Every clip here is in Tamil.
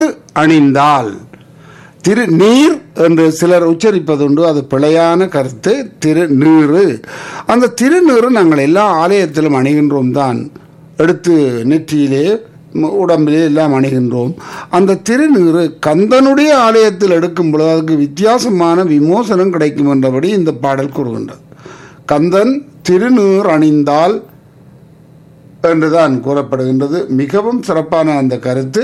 அணிந்தால் திரு நீர் என்று சிலர் உச்சரிப்பதுண்டு அது பிழையான கருத்து திரு நீரு அந்த திருநீறு நாங்கள் எல்லா ஆலயத்திலும் அணிகின்றோம் தான் எடுத்து நெற்றியிலே ம- உடம்பிலே எல்லாம் அணிகின்றோம் அந்த திருநீறு கந்தனுடைய ஆலயத்தில் எடுக்கும் பொழுது அதுக்கு வித்தியாசமான விமோசனம் கிடைக்கும் என்றபடி இந்த பாடல் கூறுகின்றது கந்தன் திருநீர் அணிந்தால் என்றுதான் கூறப்படுகின்றது மிகவும் சிறப்பான அந்த கருத்து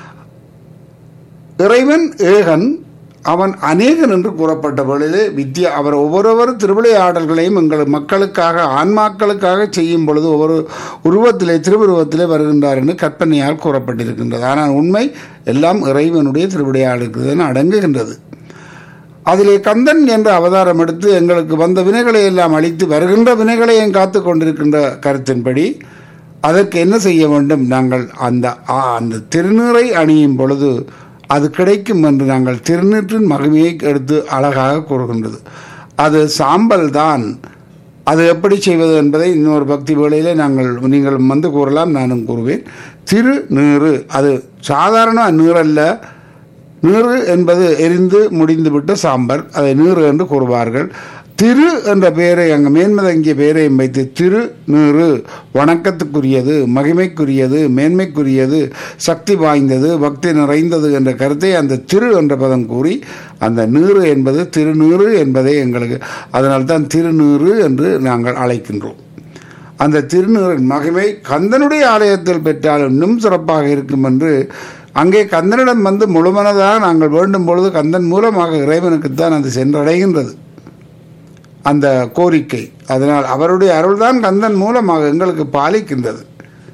இறைவன் ஏகன் அவன் அநேகன் என்று கூறப்பட்ட வேளையிலே வித்யா அவர் ஒவ்வொருவர் திருவிளையாடல்களையும் எங்கள் மக்களுக்காக ஆன்மாக்களுக்காக செய்யும் பொழுது ஒவ்வொரு உருவத்திலே திருவுருவத்திலே வருகின்றார் என்று கற்பனையால் கூறப்பட்டிருக்கின்றது ஆனால் உண்மை எல்லாம் இறைவனுடைய திருவிளையாடலுக்கு அடங்குகின்றது அதிலே கந்தன் என்ற அவதாரம் எடுத்து எங்களுக்கு வந்த வினைகளை எல்லாம் அழித்து வருகின்ற வினைகளையும் காத்து கொண்டிருக்கின்ற கருத்தின்படி அதற்கு என்ன செய்ய வேண்டும் நாங்கள் அந்த ஆ, அந்த திருநீரை அணியும் பொழுது அது கிடைக்கும் என்று நாங்கள் திருநீற்றின் மகிமையை எடுத்து அழகாக கூறுகின்றது அது சாம்பல் தான் அது எப்படி செய்வது என்பதை இன்னொரு பக்தி வேளையிலே நாங்கள் நீங்கள் வந்து கூறலாம் நானும் கூறுவேன் திரு நீறு அது சாதாரண நீரல்ல நீறு என்பது எரிந்து முடிந்துவிட்ட சாம்பல் அதை நீறு என்று கூறுவார்கள் திரு என்ற பெயரை அங்கு மேன்மதங்கிய பெயரையும் வைத்து திரு நீறு வணக்கத்துக்குரியது மகிமைக்குரியது மேன்மைக்குரியது சக்தி வாய்ந்தது பக்தி நிறைந்தது என்ற கருத்தை அந்த திரு என்ற பதம் கூறி அந்த நீறு என்பது திருநீறு என்பதை எங்களுக்கு அதனால்தான் திருநீறு என்று நாங்கள் அழைக்கின்றோம் அந்த திருநீரின் மகிமை கந்தனுடைய ஆலயத்தில் பெற்றால் இன்னும் சிறப்பாக இருக்கும் என்று அங்கே கந்தனிடம் வந்து முழுமனதாக நாங்கள் வேண்டும் பொழுது கந்தன் மூலமாக இறைவனுக்குத்தான் அது சென்றடைகின்றது அந்த கோரிக்கை அதனால் அவருடைய அருள்தான் கந்தன் மூலமாக எங்களுக்கு பாலிக்கின்றது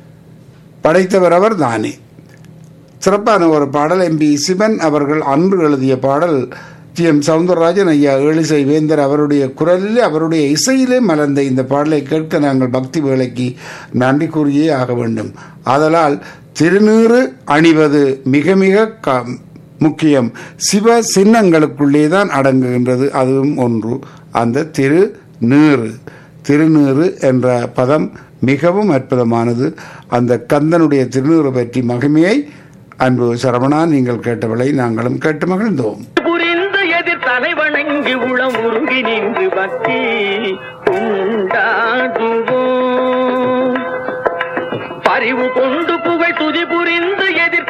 படைத்தவர் அவர் தானே சிறப்பான ஒரு பாடல் எம்பி சிவன் அவர்கள் அன்று எழுதிய பாடல் டி எம் சவுந்தரராஜன் ஐயா ஏழிசை வேந்தர் அவருடைய குரலிலே அவருடைய இசையிலே மலர்ந்த இந்த பாடலை கேட்க நாங்கள் பக்தி வேலைக்கு நன்றி கூறியே ஆக வேண்டும் ஆதலால் திருநீறு அணிவது மிக மிக க முக்கியம் சிவ சின்னங்களுக்குள்ளே தான் அடங்குகின்றது அதுவும் ஒன்று அந்த திரு நீறு திருநீறு என்ற பதம் மிகவும் அற்புதமானது அந்த கந்தனுடைய திருநீறு பற்றி மகிமையை அன்பு சரவணா நீங்கள் கேட்டவளை நாங்களும் கேட்டு மகிழ்ந்தோம் புரிந்து எதிர் தலைவணங்கி உளம் உருகி நின்று பக்தி உண்டாடுவோம் பரிவு கொண்டு புகழ் துதி புரிந்து எதிர்